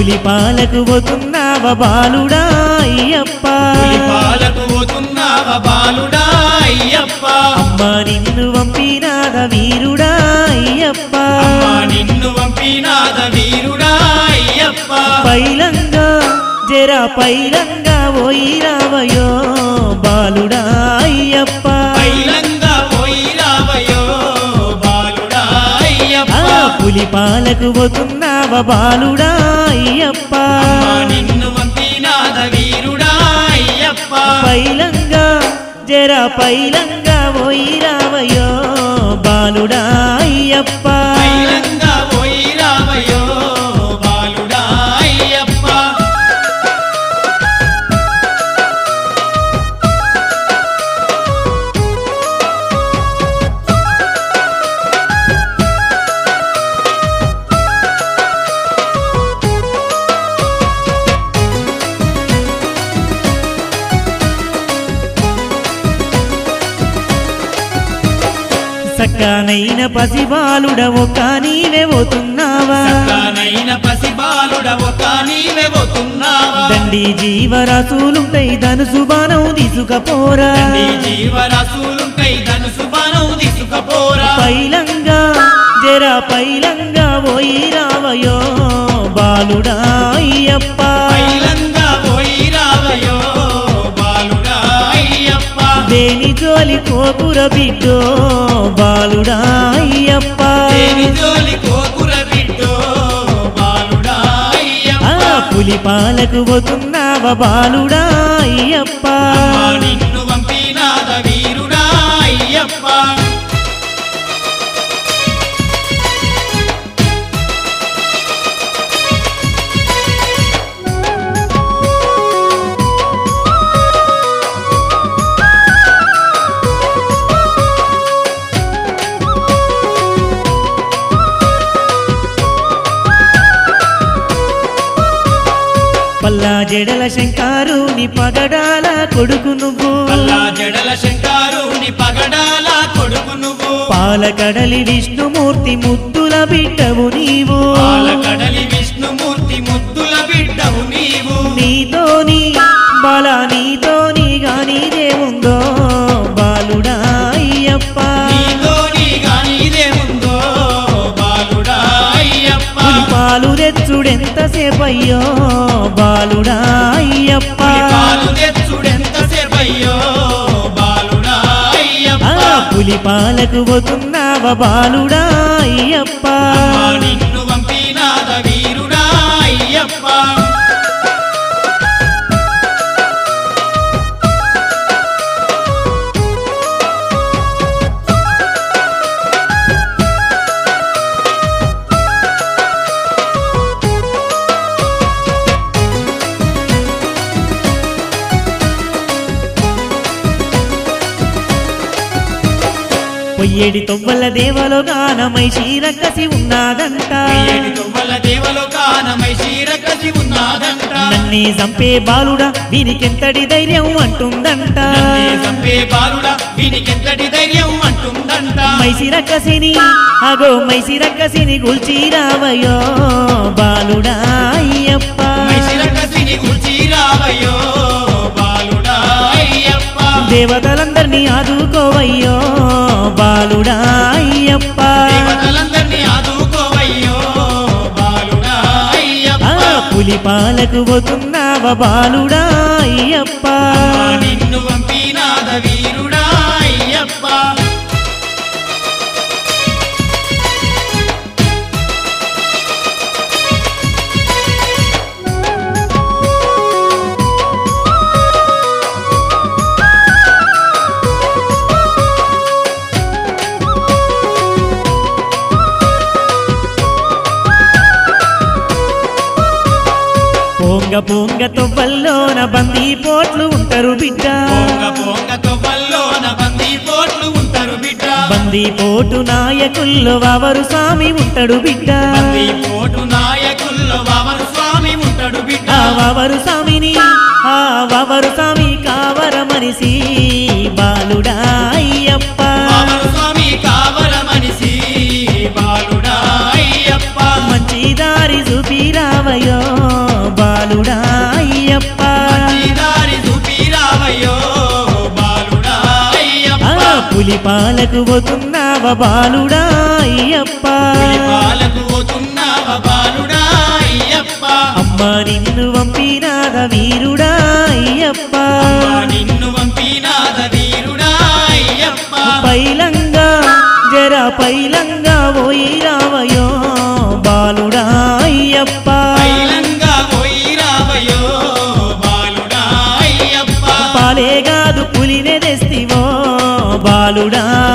పులి పాలకు పోతున్నావ బాలుడా అయ్యప్ప పాలకు పోతున్నావ బాలుడా అయ్యప్ప అమ్మ నిన్ను పంపినాద వీరుడా అయ్యప్ప అమ్మా నిన్ను పంపినాద వీరుడా అయ్యప్ప పైలంగా జర పైలంగా పోయి రావయో బాలుడా అయ్యప్ప పైలంగా పోయి రావయో బాలుడా ఆ అయ్యప్ప పులి పాలకు పోతున్నావ బాలుడా అయ్యప్ప అమ్మా నిన్ను పంపినాద వీరుడా అయ్యప్ప పైలంగా జర పైలంగా పోయి రావయో బాలుడా అయ్యప్ప పైలంగా పోయి రావయో బాలుడా అయ్యప్ప సక్కనైన పసిబాలుడవు నీవే పోతున్నావా సక్కనైన పసిబాలుడ ఒక నీవే పోతున్నావా దండి జీవరాశులుంటాయి ధనుసు బాణం తీసుకపోరా నీ జీవరాశులుంటై ధనుసు బాణం తీసుకపోరా పైలంగా జర పైలంగా పోయి రావయో బాలుడా అయ్యప్ప పైలంగా పోయి రావయో బాలుడా అయ్యప్ప దేని జోలి కోపుర బిడ్డో బాలుడా అయ్యప్ప దేని జోలి కోకుర బిడ్డో బాలుడా ఆ అయ్యప్ప పులి పాలకు పోతున్నావ బాలుడా అయ్యప్ప అమ్మా నిన్ను పంపినాద వీరుడా అయ్యప్ప పల్లా జడల శంకారుని పగడాల కొడుకు నువ్వు అల్లా జడల శంకారుని పగడాల కొడుకు నువ్వు పాలకడలి విష్ణుమూర్తి ముద్దుల బిడ్డవు నీవు పాలకడలి విష్ణుమూర్తి ముద్దుల బిడ్డవు నీవు నీతోని బల నీతోని గానిదే ఉందో బాలుడా అయ్యప్ప నీతోని గానిదేముందో బాలుడా అయ్యప్ప పులి పాలు తెచ్చుడెంతసేపయ్యో బాలుడా అయ్యప్ప పులి పాలు తెచ్చుడెంతసేపయ్యో బాలుడా ఆ అయ్యప్ప పులి పాలకు పోతున్నావ బాలుడా అయ్యప్ప అమ్మా నిన్ను పంపినాద వీరుడా అయ్యప్ప పొయ్యేడి తొవ్వల దేవలో గానమై శ్రీరక్కసి ఉన్నాదంట ఏడు తొవ్వల దేవలో కానమై శీరకసి ఉన్నాదంట నన్నే చంపే బాలుడా వీనికెంతటి ధైర్యం అంటుందంట నన్నే చంపే బాలుడా వీనికెంతటి ధైర్యం అంటుందంట మైసిరక్కసిని అగో మైసిరక్కసిని గుల్చి రావయో బాలుడా అయ్యప్ప మైశిరకసిని గుర్చి రావయ్యో బాలుడా అయ్యప్ప దేవతలందరినీ ఆదుకోవయ్యో బాలుడా అయ్యప్ప దేవతలందరినీ ఆదుకోవయ్యో బాలుడా ఆ అయ్యప్ప పులి పాలకు పోతున్నావ బాలుడా అయ్యప్ప అమ్మా నిన్ను పంపినాద వీరుడా అయ్యప్ప పొంగ పొంగ తొవ్వల్లోన బందీ పోట్లు ఉంటారు బిడ్డ పొంగ పొంగ తొవ్వల్లోన బందీ పోట్లు ఉంటారు బిడ్డ బందీ పోటు నాయకుల్లో వావరు స్వామి ఉంటాడు బిడ్డ బందీ పోటు నాయకుల్లో వామన స్వామి ఉంటాడు బిడ్డ ఆ వావరు స్వామిని ఆ వావరు స్వామి కావర మనిషి బాలుడా అయ్యప్ప వామన స్వామి కావర మనిషి బాలుడా అయ్యప్ప మంచి దారి చూపి రావయో పులి పాలకు పోతున్నావ బాలుడా అయ్యప్ప పాలకు పోతున్నావ బాలుడా అయ్యప్ప అమ్మ నిన్ను పంపినాద వీరుడా అయ్యప్ప అమ్మా నిన్ను పంపినాద వీరుడా అయ్యప్ప పైలంగా జర పైలంగా పోయి రావయో బాలుడా అయ్యప్ప పైలంగా పోయి రావయో బాలుడా అయ్యప్ప పాలే కాదు పులినే తెస్తివో బాలుడా